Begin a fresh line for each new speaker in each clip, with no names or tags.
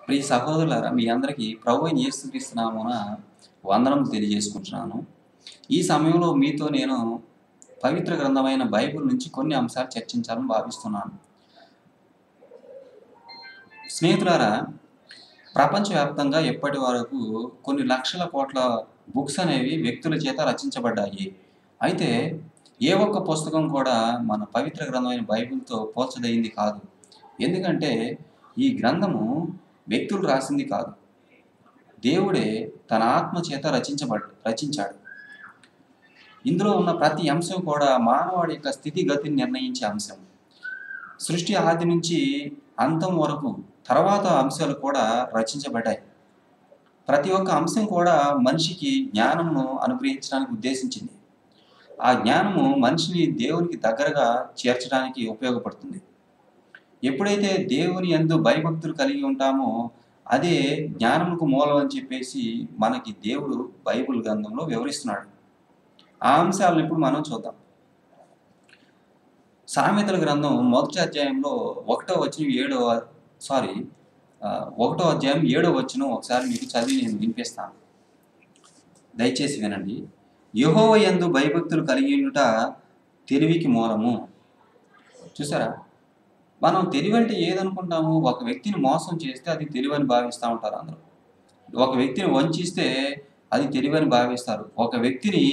ప్రియ సహోదరులారా మీ అందరికీ ప్రభు అయిన యేసుక్రీస్తు నామమున వందనం తెలియజేసుకుంటున్నాను ఈ సమయంలో మీతో నేను పవిత్ర గ్రంథమైన బైబిల్ నుంచి కొన్ని అంశాలు చర్చించాలని భావిస్తున్నాను స్నేహితులారా ప్రపంచవ్యాప్తంగా ఎప్పటి వరకు కొన్ని లక్షల కోట్ల బుక్స్ అనేవి వ్యక్తుల చేత రచించబడ్డాయి అయితే ఏ ఒక్క పుస్తకం కూడా మన పవిత్ర గ్రంథమైన బైబిల్తో పోల్చదయింది కాదు ఎందుకంటే ఈ గ్రంథము వ్యక్తులు రాసింది కాదు దేవుడే తన ఆత్మ చేత రచించబడ్ రచించాడు ఇందులో ఉన్న ప్రతి అంశం కూడా మానవాడి యొక్క స్థితిగతిని నిర్ణయించే అంశం సృష్టి ఆది నుంచి అంతం వరకు తర్వాత అంశాలు కూడా రచించబడ్డాయి ప్రతి ఒక్క అంశం కూడా మనిషికి జ్ఞానమును అనుగ్రహించడానికి ఉద్దేశించింది ఆ జ్ఞానము మనిషిని దేవునికి దగ్గరగా చేర్చడానికి ఉపయోగపడుతుంది ఎప్పుడైతే దేవుని ఎందు భయభక్తులు కలిగి ఉంటామో అదే జ్ఞానముకు మూలం అని చెప్పేసి మనకి దేవుడు బైబిల్ గ్రంథంలో వివరిస్తున్నాడు ఆ అంశాలను ఇప్పుడు మనం చూద్దాం సామెతల గ్రంథం మొదటి అధ్యాయంలో ఒకటో వచ్చిన ఏడో సారీ ఒకటో అధ్యాయం ఏడో వచ్చిన ఒకసారి మీకు చదివి నేను వినిపిస్తాను దయచేసి వినండి యహోవ యందు భయభక్తులు కలిగి ఉండుట తెలివికి మూలము చూసారా మనం తెలివి అంటే ఏదనుకుంటాము ఒక వ్యక్తిని మోసం చేస్తే అది తెలివి అని భావిస్తూ ఉంటారు అందరూ ఒక వ్యక్తిని వంచిస్తే అది తెలివి అని భావిస్తారు ఒక వ్యక్తిని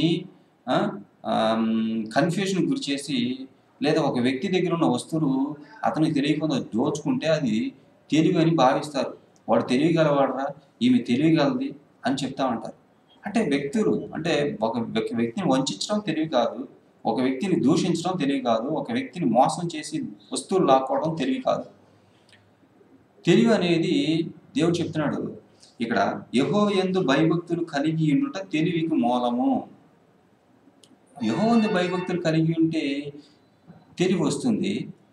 కన్ఫ్యూషన్ గురి చేసి లేదా ఒక వ్యక్తి దగ్గర ఉన్న వస్తువులు అతనికి తెలియకుండా దోచుకుంటే అది తెలివి అని భావిస్తారు వాడు తెలియగలవాడరా ఈమె తెలియగలది అని చెప్తా ఉంటారు అంటే వ్యక్తులు అంటే ఒక వ్యక్- వ్యక్తిని వంచడం తెలివి కాదు ఒక వ్యక్తిని దూషించడం తెలివి కాదు ఒక వ్యక్తిని మోసం చేసి వస్తువులు లాక్కోవడం తెలివి కాదు తెలివి అనేది దేవుడు చెప్తున్నాడు ఇక్కడ యహో ఎందు భయభక్తులు కలిగి ఉండుట తెలివికి మూలము యహో ఎందు భయభక్తులు కలిగి ఉంటే తెలివి వస్తుంది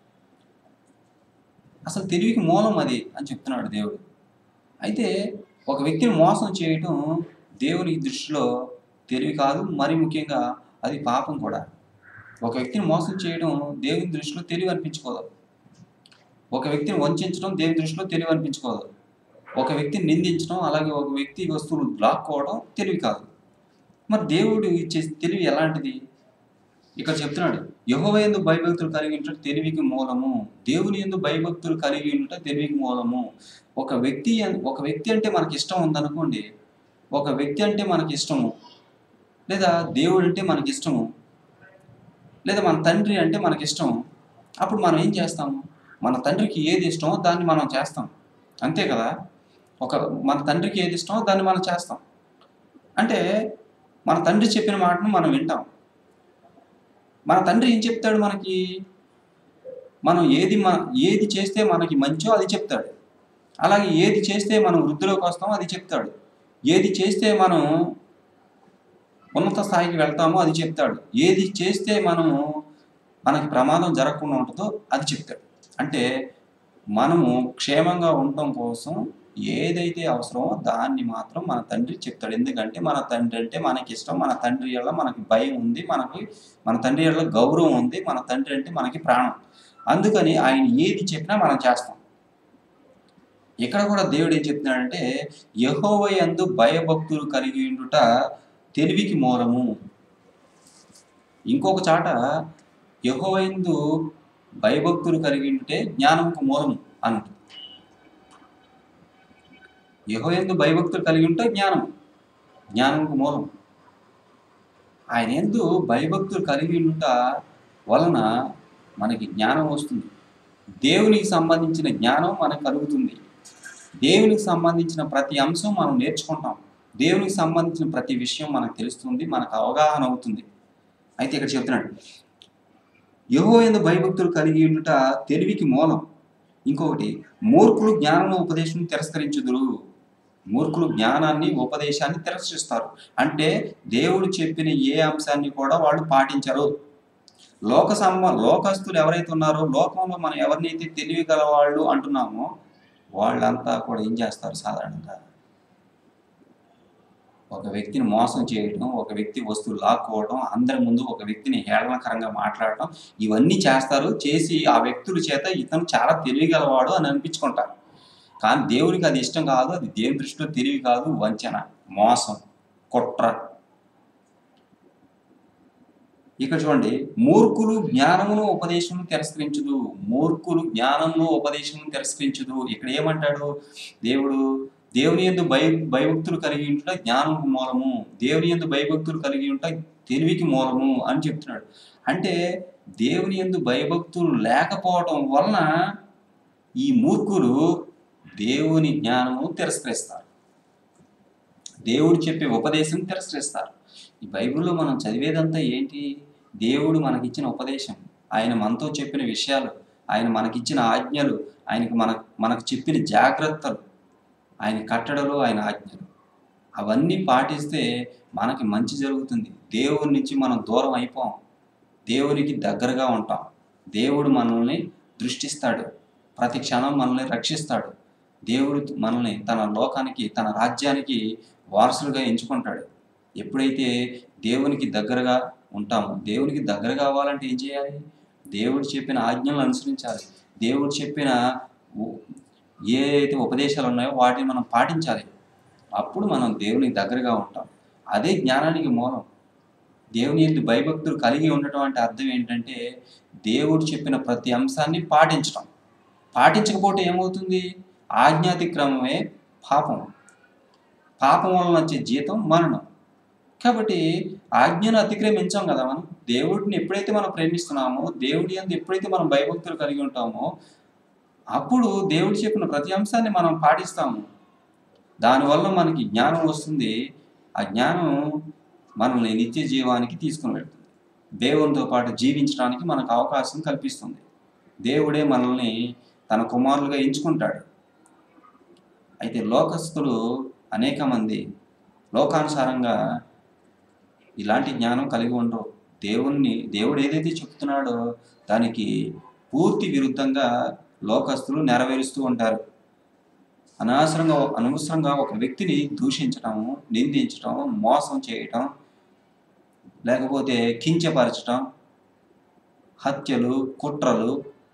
అసలు తెలివికి మూలం అది అని చెప్తున్నాడు దేవుడు అయితే ఒక వ్యక్తిని మోసం చేయటం దేవుని దృష్టిలో తెలివి కాదు మరి ముఖ్యంగా అది పాపం కూడా ఒక వ్యక్తిని మోసం చేయడం దేవుని దృష్టిలో తెలివి అనిపించుకోదు ఒక వ్యక్తిని వంచడం దేవుని దృష్టిలో తెలివి అనిపించుకోదు ఒక వ్యక్తిని నిందించడం అలాగే ఒక వ్యక్తి వస్తువులు లాక్కోవడం తెలివి కాదు మరి దేవుడు ఇచ్చే తెలివి ఎలాంటిది ఇక్కడ చెప్తున్నాడు యహోవ ఎందు భయభక్తులు కలిగి ఉండటం తెలివికి మూలము దేవుని ఎందు భయభక్తులు కలిగి ఉండటం తెలివికి మూలము ఒక వ్యక్తి అన్- ఒక వ్యక్తి అంటే మనకి ఇష్టం ఉందనుకోండి ఒక వ్యక్తి అంటే మనకి ఇష్టము లేదా దేవుడు అంటే మనకి ఇష్టము లేదా మన తండ్రి అంటే మనకి ఇష్టం అప్పుడు మనం ఏం చేస్తాము మన తండ్రికి ఏది ఇష్టమో దాన్ని మనం చేస్తాం అంతే కదా ఒక మన తండ్రికి ఏది ఇష్టమో దాన్ని మనం చేస్తాం అంటే మన తండ్రి చెప్పిన మాటను మనం వింటాం మన తండ్రి ఏం చెప్తాడు మనకి మనం ఏది మన ఏది చేస్తే మనకి మంచో అది చెప్తాడు అలాగే ఏది చేస్తే మనం వృద్ధిలోకి వస్తామో అది చెప్తాడు ఏది చేస్తే మనం ఉన్నత స్థాయికి వెళ్తామో అది చెప్తాడు ఏది చేస్తే మనము మనకి ప్రమాదం జరగకుండా ఉంటుందో అది చెప్తాడు అంటే మనము క్షేమంగా ఉండటం కోసం ఏదైతే అవసరమో దాన్ని మాత్రం మన తండ్రి చెప్తాడు ఎందుకంటే మన తండ్రి అంటే మనకి ఇష్టం మన తండ్రి వల్ల మనకి భయం ఉంది మనకి మన తండ్రి వల్ల గౌరవం ఉంది మన తండ్రి అంటే మనకి ప్రాణం అందుకని ఆయన ఏది చెప్పినా మనం చేస్తాం ఇక్కడ కూడా దేవుడు ఏం చెప్తున్నాడంటే యహోవ యందు భయభక్తులు కలిగి ఉండుట తెలివికి మూలము ఇంకొక చాట యహోవైందు భయభక్తులు కలిగి ఉంటే జ్ఞానంకు మూలము అన్నట్టు యహోయందు భయభక్తులు కలిగి ఉంటే జ్ఞానం జ్ఞానంకు మూలం ఆయన ఎందు భయభక్తులు కలిగి ఉంట వలన మనకి జ్ఞానం వస్తుంది దేవునికి సంబంధించిన జ్ఞానం మనకు కలుగుతుంది దేవునికి సంబంధించిన ప్రతి అంశం మనం నేర్చుకుంటాం దేవునికి సంబంధించిన ప్రతి విషయం మనకు తెలుస్తుంది మనకు అవగాహన అవుతుంది అయితే ఇక్కడ చెప్తున్నాడు యహో ఎందు భయభక్తులు కలిగి ఉండుట తెలివికి మూలం ఇంకొకటి మూర్ఖులు జ్ఞానం ఉపదేశం తిరస్కరించుదురు మూర్ఖులు జ్ఞానాన్ని ఉపదేశాన్ని తిరస్కరిస్తారు అంటే దేవుడు చెప్పిన ఏ అంశాన్ని కూడా వాళ్ళు పాటించరు లోక సంబ లోకస్తులు ఎవరైతే ఉన్నారో లోకంలో మనం ఎవరినైతే తెలివి గలవాళ్ళు అంటున్నామో వాళ్ళంతా కూడా ఏం చేస్తారు సాధారణంగా ఒక వ్యక్తిని మోసం చేయడం ఒక వ్యక్తి వస్తువు లాక్కోవడం అందరి ముందు ఒక వ్యక్తిని హేళనకరంగా మాట్లాడటం ఇవన్నీ చేస్తారు చేసి ఆ వ్యక్తుల చేత ఇతను చాలా తెలివిగలవాడు అని అనిపించుకుంటారు కానీ దేవునికి అది ఇష్టం కాదు అది దేవుని దృష్టిలో తెలివి కాదు వంచన మోసం కుట్ర ఇక్కడ చూడండి మూర్ఖులు జ్ఞానమును ఉపదేశమును తిరస్కరించదు మూర్ఖులు జ్ఞానమును ఉపదేశమును తిరస్కరించదు ఇక్కడ ఏమంటాడు దేవుడు దేవుని ఎందు భయ భయభక్తులు కలిగి ఉంట జ్ఞానముకు మూలము దేవుని ఎందు భయభక్తులు కలిగి ఉంట తెలివికి మూలము అని చెప్తున్నాడు అంటే దేవుని ఎందు భయభక్తులు లేకపోవటం వలన ఈ మూర్ఖులు దేవుని జ్ఞానమును తిరస్కరిస్తారు దేవుడు చెప్పే ఉపదేశం తిరస్కరిస్తారు ఈ బైబిల్లో మనం చదివేదంతా ఏంటి దేవుడు మనకిచ్చిన ఉపదేశం ఆయన మనతో చెప్పిన విషయాలు ఆయన మనకిచ్చిన ఆజ్ఞలు ఆయనకు మన మనకు చెప్పిన జాగ్రత్తలు ఆయన కట్టడలు ఆయన ఆజ్ఞలు అవన్నీ పాటిస్తే మనకి మంచి జరుగుతుంది దేవుడి నుంచి మనం దూరం అయిపోం దేవునికి దగ్గరగా ఉంటాం దేవుడు మనల్ని దృష్టిస్తాడు ప్రతి క్షణం మనల్ని రక్షిస్తాడు దేవుడు మనల్ని తన లోకానికి తన రాజ్యానికి వారసులుగా ఎంచుకుంటాడు ఎప్పుడైతే దేవునికి దగ్గరగా ఉంటామో దేవునికి దగ్గర కావాలంటే ఏం చేయాలి దేవుడు చెప్పిన ఆజ్ఞలను అనుసరించాలి దేవుడు చెప్పిన ఉ- ఏ అయితే ఉపదేశాలు ఉన్నాయో వాటిని మనం పాటించాలి అప్పుడు మనం దేవునికి దగ్గరగా ఉంటాం అదే జ్ఞానానికి మూలం దేవుని ఎందు భయభక్తులు కలిగి ఉండటం అంటే అర్థం ఏంటంటే దేవుడు చెప్పిన ప్రతి అంశాన్ని పాటించడం పాటించకపోతే ఏమవుతుంది ఆజ్ఞాతిక్రమమే పాపం పాపం వలన వచ్చే జీతం మరణం కాబట్టి ఆజ్ఞను అతిక్రమించాం కదా మనం దేవుడిని ఎప్పుడైతే మనం ప్రేమిస్తున్నామో దేవుడి అందు ఎప్పుడైతే మనం భయభక్తులు కలిగి ఉంటామో అప్పుడు దేవుడు చెప్పిన ప్రతి అంశాన్ని మనం పాటిస్తాము దానివల్ల మనకి జ్ఞానం వస్తుంది ఆ జ్ఞానం మనల్ని నిత్య జీవానికి తీసుకుని వెళ్తుంది దేవునితో పాటు జీవించడానికి మనకు అవకాశం కల్పిస్తుంది దేవుడే మనల్ని తన కుమారులుగా ఎంచుకుంటాడు అయితే లోకస్తులు అనేక మంది లోకానుసారంగా ఇలాంటి జ్ఞానం కలిగి ఉండరు దేవుణ్ణి దేవుడు ఏదైతే చెప్తున్నాడో దానికి పూర్తి విరుద్ధంగా లోకస్తులు నెరవేరుస్తూ ఉంటారు అనవసరంగా అనవసరంగా ఒక వ్యక్తిని దూషించటం నిందించటం మోసం చేయటం లేకపోతే కించపరచటం హత్యలు కుట్రలు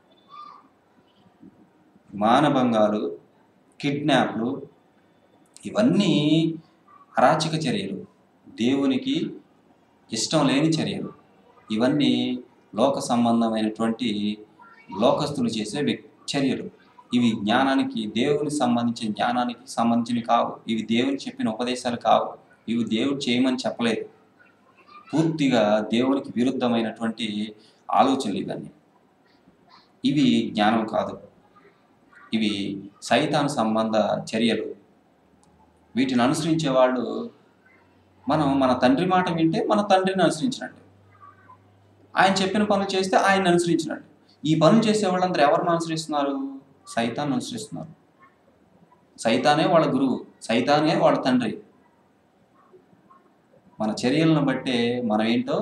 మానభంగాలు కిడ్నాప్లు ఇవన్నీ అరాచక చర్యలు దేవునికి ఇష్టం లేని చర్యలు ఇవన్నీ లోక సంబంధమైనటువంటి లోకస్తులు చేసే వ్యక్- చర్యలు ఇవి జ్ఞానానికి దేవునికి సంబంధించిన జ్ఞానానికి సంబంధించినవి కావు ఇవి దేవుని చెప్పిన ఉపదేశాలు కావు ఇవి దేవుడు చేయమని చెప్పలేదు పూర్తిగా దేవునికి విరుద్ధమైనటువంటి ఆలోచనలు ఇవన్నీ ఇవి జ్ఞానం కాదు ఇవి సైతాన్ సంబంధ చర్యలు వీటిని అనుసరించే వాళ్ళు మనం మన తండ్రి మాట వింటే మన తండ్రిని అనుసరించినట్టు ఆయన చెప్పిన పనులు చేస్తే ఆయన అనుసరించినట్టు ఈ పనులు చేసే వాళ్ళందరూ ఎవరిని అనుసరిస్తున్నారు సైతాన్ని అనుసరిస్తున్నారు సైతానే వాళ్ళ గురువు సైతానే వాళ్ళ తండ్రి మన చర్యలను బట్టే మనం ఏంటో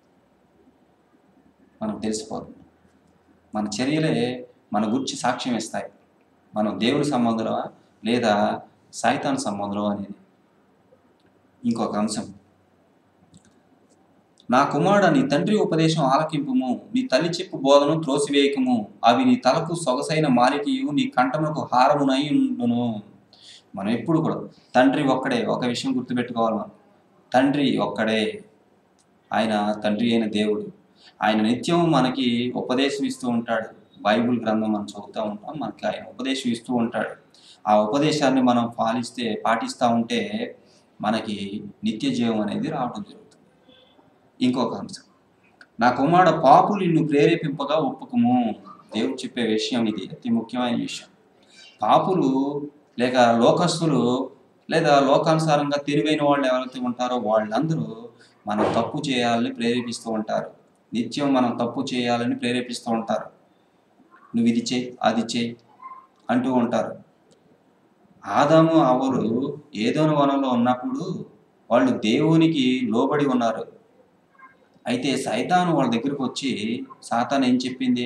మనకు తెలిసిపోతుంది మన చర్యలే మన గురించి సాక్ష్యం ఇస్తాయి మనం దేవుని సంబంధులమా లేదా సాయితాన్ సంబంధం అనేది ఇంకొక అంశం నా కుమారుడు నీ తండ్రి ఉపదేశం ఆలకింపుము నీ తల్లి చెప్పు బోధను త్రోసివేయకము అవి నీ తలకు సొగసైన మాలికయు నీ కంఠమునకు హారమునై ఉండును మనం ఎప్పుడు కూడా తండ్రి ఒక్కడే ఒక విషయం గుర్తుపెట్టుకోవాలి మనం తండ్రి ఒక్కడే ఆయన తండ్రి అయిన దేవుడు ఆయన నిత్యం మనకి ఉపదేశం ఇస్తూ ఉంటాడు బైబిల్ గ్రంథం మనం చదువుతూ ఉంటాం మనకి ఆయన ఉపదేశం ఇస్తూ ఉంటాడు ఆ ఉపదేశాన్ని మనం పాలిస్తే పాటిస్తూ ఉంటే మనకి నిత్య జీవం అనేది రావడం జరుగుతుంది ఇంకొక అంశం నా కుమారుడు పాపులు నిన్ను ప్రేరేపింపగా ఒప్పుకుము దేవుడు చెప్పే విషయం ఇది అతి ముఖ్యమైన విషయం పాపులు లేక లోకస్తులు లేదా లోకానుసారంగా తెలివైన వాళ్ళు ఎవరైతే ఉంటారో వాళ్ళందరూ మనం తప్పు చేయాలని ప్రేరేపిస్తూ ఉంటారు నిత్యం మనం తప్పు చేయాలని ప్రేరేపిస్తూ ఉంటారు నువ్వు ఇది చేయి అది చేయి అంటూ ఉంటారు ఆదాము అవరు ఏదోని వనంలో ఉన్నప్పుడు వాళ్ళు దేవునికి లోబడి ఉన్నారు అయితే సైతాను వాళ్ళ దగ్గరికి వచ్చి సాతాన్ ఏం చెప్పింది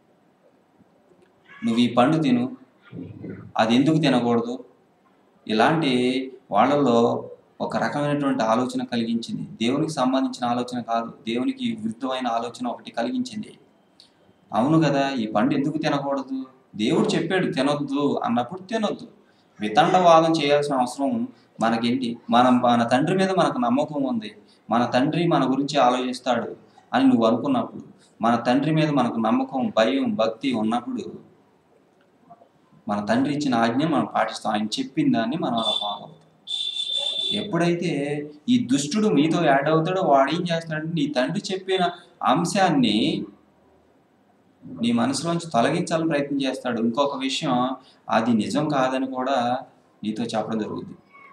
నువ్వు ఈ పండు తిను అది ఎందుకు తినకూడదు ఇలాంటి వాళ్ళలో ఒక రకమైనటువంటి ఆలోచన కలిగించింది దేవునికి సంబంధించిన ఆలోచన కాదు దేవునికి విరుద్ధమైన ఆలోచన ఒకటి కలిగించింది అవును కదా ఈ పండు ఎందుకు తినకూడదు దేవుడు చెప్పాడు తినొద్దు అన్నప్పుడు తినొద్దు వితండవాదం చేయాల్సిన అవసరం మనకేంటి మన మన తండ్రి మీద మనకు నమ్మకం ఉంది మన తండ్రి మన గురించి ఆలోచిస్తాడు అని నువ్వు అనుకున్నప్పుడు మన తండ్రి మీద మనకు నమ్మకం భయం భక్తి ఉన్నప్పుడు మన తండ్రి ఇచ్చిన ఆజ్ఞ మనం పాటిస్తాం ఆయన చెప్పిన దాన్ని మనం అలా ఫాలో అవుతాం ఎప్పుడైతే ఈ దుష్టుడు మీతో యాడ్ అవుతాడో వాడు ఏం చేస్తాడంటే నీ తండ్రి చెప్పిన అంశాన్ని నీ మనసులోంచి తొలగించాలని ప్రయత్నం చేస్తాడు ఇంకొక విషయం అది నిజం కాదని కూడా నీతో చెప్పడం జరుగుతుంది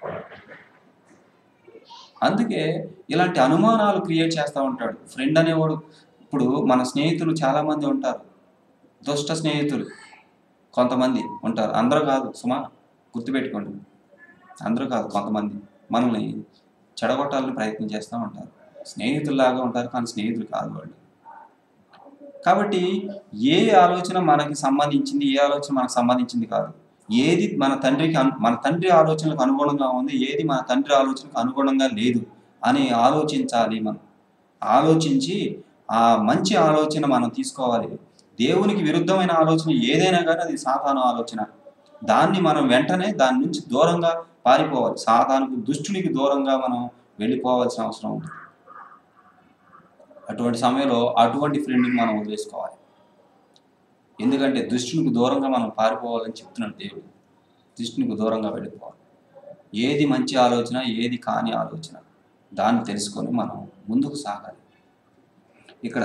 అందుకే ఇలాంటి అనుమానాలు క్రియేట్ చేస్తూ ఉంటాడు ఫ్రెండ్ అనేవాడు ఇప్పుడు మన స్నేహితులు చాలామంది ఉంటారు దుష్ట స్నేహితులు కొంతమంది ఉంటారు అందరూ కాదు సుమా గుర్తుపెట్టుకోండి అందరూ కాదు కొంతమంది మనల్ని చెడగొట్టాలని ప్రయత్నం చేస్తూ ఉంటారు స్నేహితుల్లాగా ఉంటారు కానీ స్నేహితులు కాదు వాళ్ళు కాబట్టి ఏ ఆలోచన మనకి సంబంధించింది ఏ ఆలోచన మనకు సంబంధించింది కాదు ఏది మన తండ్రికి అను మన తండ్రి ఆలోచనలకు అనుగుణంగా ఉంది ఏది మన తండ్రి ఆలోచనకు అనుగుణంగా లేదు అని ఆలోచించాలి మనం ఆలోచించి ఆ మంచి ఆలోచన మనం తీసుకోవాలి దేవునికి విరుద్ధమైన ఆలోచన ఏదైనా కానీ అది సాతాను ఆలోచన దాన్ని మనం వెంటనే దాని నుంచి దూరంగా పారిపోవాలి సాతానుకు దుష్టునికి దూరంగా మనం వెళ్ళిపోవాల్సిన అవసరం ఉంది అటువంటి సమయంలో అటువంటి ఫ్రెండ్ని మనం వదిలేసుకోవాలి ఎందుకంటే దుష్టునికి దూరంగా మనం పారిపోవాలని చెప్తున్నాడు దేవుడు దుష్టునికి దూరంగా వెళ్ళిపోవాలి ఏది మంచి ఆలోచన ఏది కాని ఆలోచన దాన్ని తెలుసుకొని మనం ముందుకు సాగాలి ఇక్కడ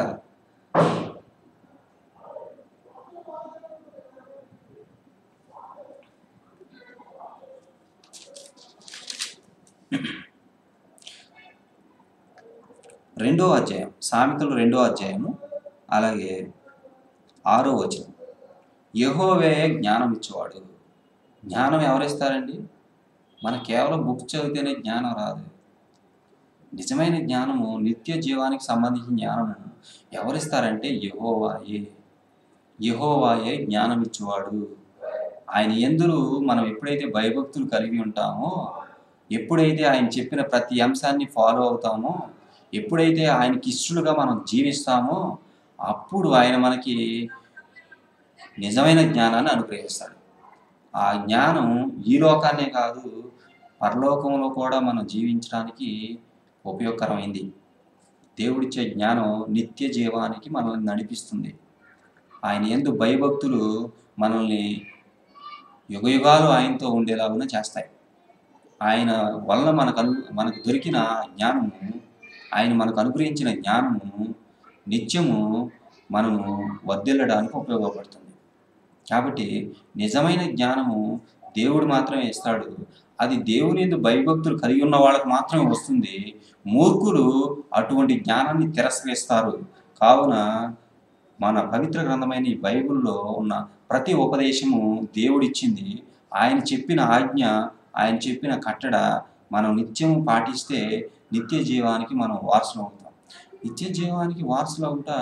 రెండో అధ్యాయం సామెతలు రెండో అధ్యాయము అలాగే ఆరో వచనం యహోవే జ్ఞానం ఇచ్చేవాడు జ్ఞానం ఎవరిస్తారండి మన కేవలం బుక్ చదివితేనే జ్ఞానం రాదు నిజమైన జ్ఞానము నిత్య జీవానికి సంబంధించిన జ్ఞానము ఎవరిస్తారంటే యహోవాయే యహోవాయే జ్ఞానం ఇచ్చేవాడు ఆయన ఎందురు మనం ఎప్పుడైతే భయభక్తులు కలిగి ఉంటామో ఎప్పుడైతే ఆయన చెప్పిన ప్రతి అంశాన్ని ఫాలో అవుతామో ఎప్పుడైతే ఆయనకి ఇష్టలుగా మనం జీవిస్తామో అప్పుడు ఆయన మనకి నిజమైన జ్ఞానాన్ని అనుగ్రహిస్తాడు ఆ జ్ఞానం ఈ లోకాన్నే కాదు పరలోకంలో కూడా మనం జీవించడానికి ఉపయోగకరమైంది దేవుడిచ్చే జ్ఞానం నిత్య జీవానికి మనల్ని నడిపిస్తుంది ఆయన ఎందు భయభక్తులు మనల్ని యుగయుగాలు ఆయనతో ఉండేలాగా చేస్తాయి ఆయన వలన మనకు అను మనకు దొరికిన జ్ఞానము ఆయన మనకు అనుగ్రహించిన జ్ఞానము నిత్యము మనము వర్ధిల్లడానికి ఉపయోగపడుతుంది కాబట్టి నిజమైన జ్ఞానము దేవుడు మాత్రమే ఇస్తాడు అది దేవుని ఎందు భయభక్తులు కలిగి ఉన్న వాళ్ళకి మాత్రమే వస్తుంది మూర్ఖులు అటువంటి జ్ఞానాన్ని తిరస్కరిస్తారు కావున మన పవిత్ర గ్రంథమైన ఈ బైబిల్లో ఉన్న ప్రతి ఉపదేశము దేవుడిచ్చింది ఆయన చెప్పిన ఆజ్ఞ ఆయన చెప్పిన కట్టడ మనం నిత్యం పాటిస్తే నిత్య జీవానికి మనం వారసులు అవుతాం నిత్య జీవానికి వారసులు అవుట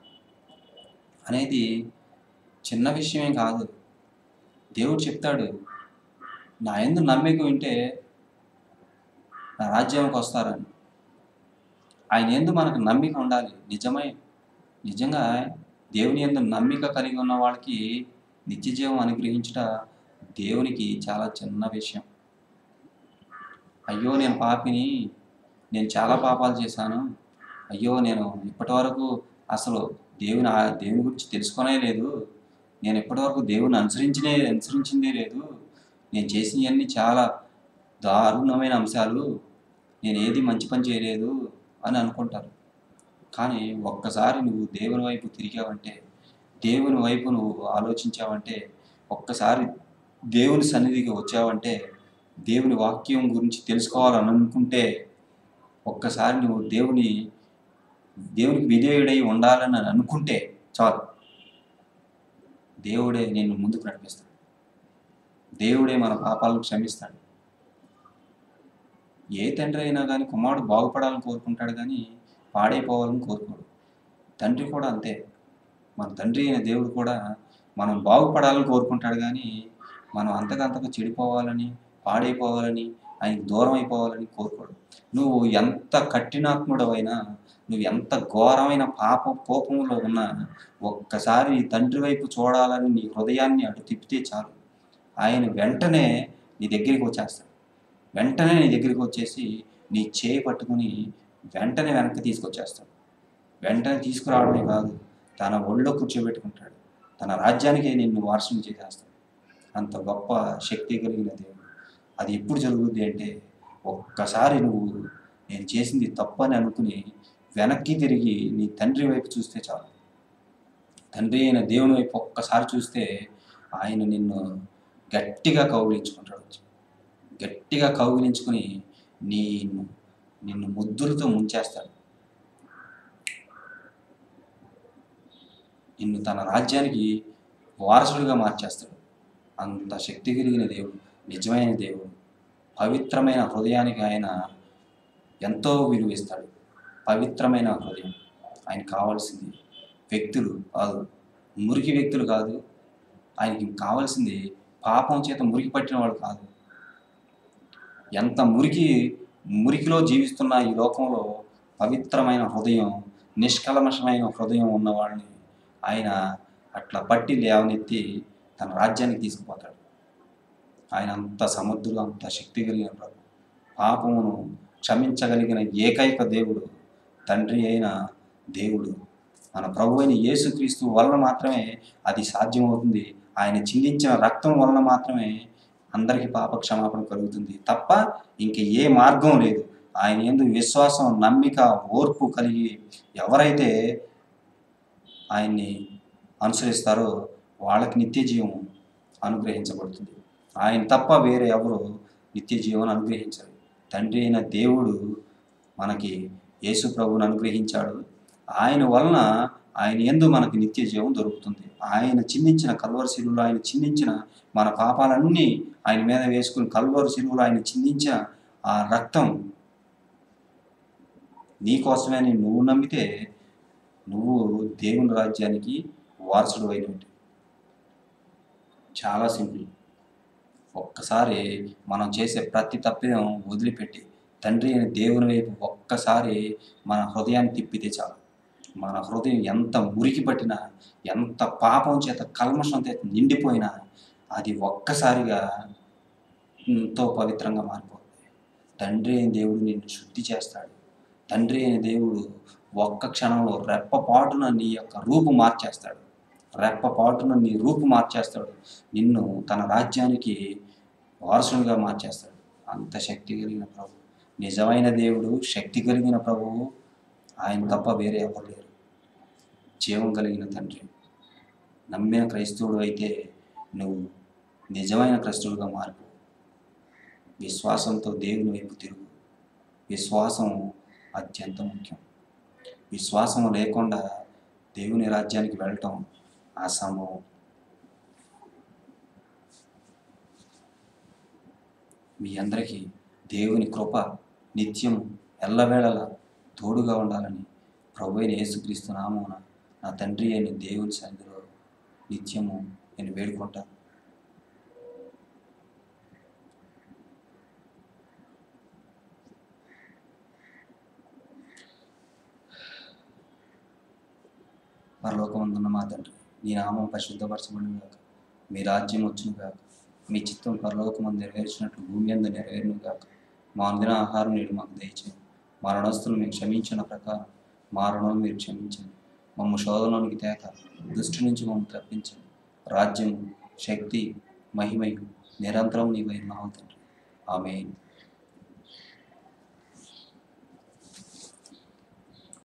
అనేది చిన్న విషయమే కాదు దేవుడు చెప్తాడు నా ఎందు నమ్మిక వింటే నా రాజ్యానికి వస్తారని ఆయన ఎందు మనకు నమ్మిక ఉండాలి నిజమే నిజంగా దేవుని ఎందు నమ్మిక కలిగి ఉన్న వాళ్ళకి నిత్య జీవం అనుగ్రహించుట దేవునికి చాలా చిన్న విషయం అయ్యో నేను పాపిని నేను చాలా పాపాలు చేశాను అయ్యో నేను ఇప్పటి వరకు అసలు దేవుని ఆ- దేవుని గురించి తెలుసుకునే లేదు నేను ఇప్పటివరకు దేవుని అనుసరించినే అనుసరించిందే లేదు నేను చేసినవన్నీ చాలా దారుణమైన అంశాలు నేను ఏది మంచి పని చేయలేదు అని అనుకుంటారు కానీ ఒక్కసారి నువ్వు దేవుని వైపు తిరిగావంటే దేవుని వైపు నువ్వు ఆలోచించావంటే ఒక్కసారి దేవుని సన్నిధికి వచ్చావంటే దేవుని వాక్యం గురించి తెలుసుకోవాలని అనుకుంటే ఒక్కసారి నువ్వు దేవుని దేవునికి విధేయుడై ఉండాలని అనుకుంటే చాలు దేవుడే నేను ముందుకు నడిపిస్తాడు దేవుడే మన పాపాలను క్షమిస్తాడు ఏ తండ్రి అయినా కానీ కుమారుడు బాగుపడాలని కోరుకుంటాడు కానీ పాడైపోవాలని కోరుకోడు తండ్రి కూడా అంతే మన తండ్రి అయిన దేవుడు కూడా మనం బాగుపడాలని కోరుకుంటాడు కానీ మనం అంతకంతకు చెడిపోవాలని పాడైపోవాలని ఆయనకి దూరం అయిపోవాలని కోరుకోడు నువ్వు ఎంత కఠినాత్ముడవైనా నువ్వు ఎంత ఘోరమైన పాప కోపంలో ఉన్నా ఒక్కసారి నీ తండ్రి వైపు చూడాలని నీ హృదయాన్ని అటు తిప్పితే చాలు ఆయన వెంటనే నీ దగ్గరికి వచ్చేస్తాడు వెంటనే నీ దగ్గరికి వచ్చేసి నీ చేయి పట్టుకుని వెంటనే వెనక్కి తీసుకొచ్చేస్తాడు వెంటనే తీసుకురావడమే కాదు తన ఒళ్ళో కూర్చోబెట్టుకుంటాడు తన రాజ్యానికి నిన్ను వారసుని చేసేస్తాడు అంత గొప్ప శక్తి కలిగిన దేవుడు అది ఎప్పుడు జరుగుద్ది అంటే ఒక్కసారి నువ్వు నేను చేసింది తప్పని అనుకుని వెనక్కి తిరిగి నీ తండ్రి వైపు చూస్తే చాలు తండ్రి అయిన దేవుని వైపు ఒక్కసారి చూస్తే ఆయన నిన్ను గట్టిగా కౌగిలించుకుంటాడు గట్టిగా కౌగిలించుకుని నిన్ను నిన్ను ముద్దులతో ముంచేస్తాడు నిన్ను తన రాజ్యానికి వారసుడిగా మార్చేస్తాడు అంత శక్తి కలిగిన దేవుడు నిజమైన దేవుడు పవిత్రమైన హృదయానికి ఆయన ఎంతో విలువిస్తాడు పవిత్రమైన హృదయం ఆయన కావాల్సింది వ్యక్తులు కాదు మురికి వ్యక్తులు కాదు ఆయనకి కావాల్సింది పాపం చేత మురికి పట్టిన వాళ్ళు కాదు ఎంత మురికి మురికిలో జీవిస్తున్న ఈ లోకంలో పవిత్రమైన హృదయం నిష్కల్మషమైన హృదయం ఉన్న వాళ్ళని ఆయన అట్లా పట్టి లేవనెత్తి తన రాజ్యానికి తీసుకుపోతాడు ఆయన అంత సముద్రుడు అంత శక్తి కలిగిన ప్రభు పాపమును క్షమించగలిగిన ఏకైక దేవుడు తండ్రి అయిన దేవుడు మన ప్రభు అయిన యేసుక్రీస్తు వలన మాత్రమే అది సాధ్యమవుతుంది ఆయన చిందించిన రక్తం వలన మాత్రమే అందరికీ పాప క్షమాపణ కలుగుతుంది తప్ప ఇంక ఏ మార్గం లేదు ఆయన ఎందు విశ్వాసం నమ్మిక ఓర్పు కలిగి ఎవరైతే ఆయన్ని అనుసరిస్తారో వాళ్ళకి నిత్య జీవం అనుగ్రహించబడుతుంది ఆయన తప్ప వేరే ఎవరు నిత్య జీవం అనుగ్రహించరు తండ్రి అయిన దేవుడు మనకి యేసు ప్రభువుని అనుగ్రహించాడు ఆయన వలన ఆయన ఎందు మనకి నిత్య జీవం దొరుకుతుంది ఆయన చిందించిన కల్వరి శిలువలో ఆయన చిందించిన మన పాపాలన్నీ ఆయన మీద వేసుకుని కల్వరి శిలువలో ఆయన చిందించిన ఆ రక్తం నీ కోసమే అని నువ్వు నమ్మితే నువ్వు దేవుని రాజ్యానికి వారసుడు అయినట్టు చాలా సింపుల్ ఒక్కసారి మనం చేసే ప్రతి తప్పిదం వదిలిపెట్టి తండ్రి అయిన దేవుని వైపు ఒక్కసారి మన హృదయాన్ని తిప్పితే చాలు మన హృదయం ఎంత మురికి పట్టినా ఎంత పాపం చేత కల్మషం చేత నిండిపోయినా అది ఒక్కసారిగా ఎంతో పవిత్రంగా మారిపోతుంది తండ్రి అయిన దేవుడు నిన్ను శుద్ధి చేస్తాడు తండ్రి అయిన దేవుడు ఒక్క క్షణంలో రెప్పపాటున నీ యొక్క రూపు మార్చేస్తాడు రెప్పపాటున నీ రూపు మార్చేస్తాడు నిన్ను తన రాజ్యానికి వారసునిగా మార్చేస్తాడు అంత శక్తి కలిగిన ప్రభు నిజమైన దేవుడు శక్తి కలిగిన ప్రభువు ఆయన తప్ప వేరే ఎవరు లేరు జీవం కలిగిన తండ్రి నమ్మిన క్రైస్తవుడు అయితే నువ్వు నిజమైన క్రైస్తవుడిగా మార్పు విశ్వాసంతో దేవుని వైపు తిరుగు విశ్వాసం అత్యంత ముఖ్యం విశ్వాసం లేకుండా దేవుని రాజ్యానికి వెళ్ళటం అసంభవం మీ అందరికీ దేవుని కృప నిత్యం ఎల్లవేళలా తోడుగా ఉండాలని ప్రభు అయిన యేసుక్రీస్తు నామమున నా తండ్రి అయిన దేవుని సన్నిధిలో నిత్యము నేను వేడుకుంటాను పరలోకమందున్న మా తండ్రి నీ నామం పరిశుద్ధపరచబడిన గాక మీ రాజ్యం వచ్చును గాక మీ చిత్తం పరలోకమందు నెరవేర్చినట్లు భూమి అందు నెరవేరును గాక మా అందిన ఆహారం నేడు మాకు దయచేయండి మా రుణస్తులు మేము క్షమించిన ప్రకారం మా రుణం మీరు క్షమించండి మమ్మ శోధనలోనికి తేక దృష్టి నుంచి మమ్మల్ని తప్పించండి రాజ్యం శక్తి మహిమయు నిరంతరం నీవై తండ్రి ఆమె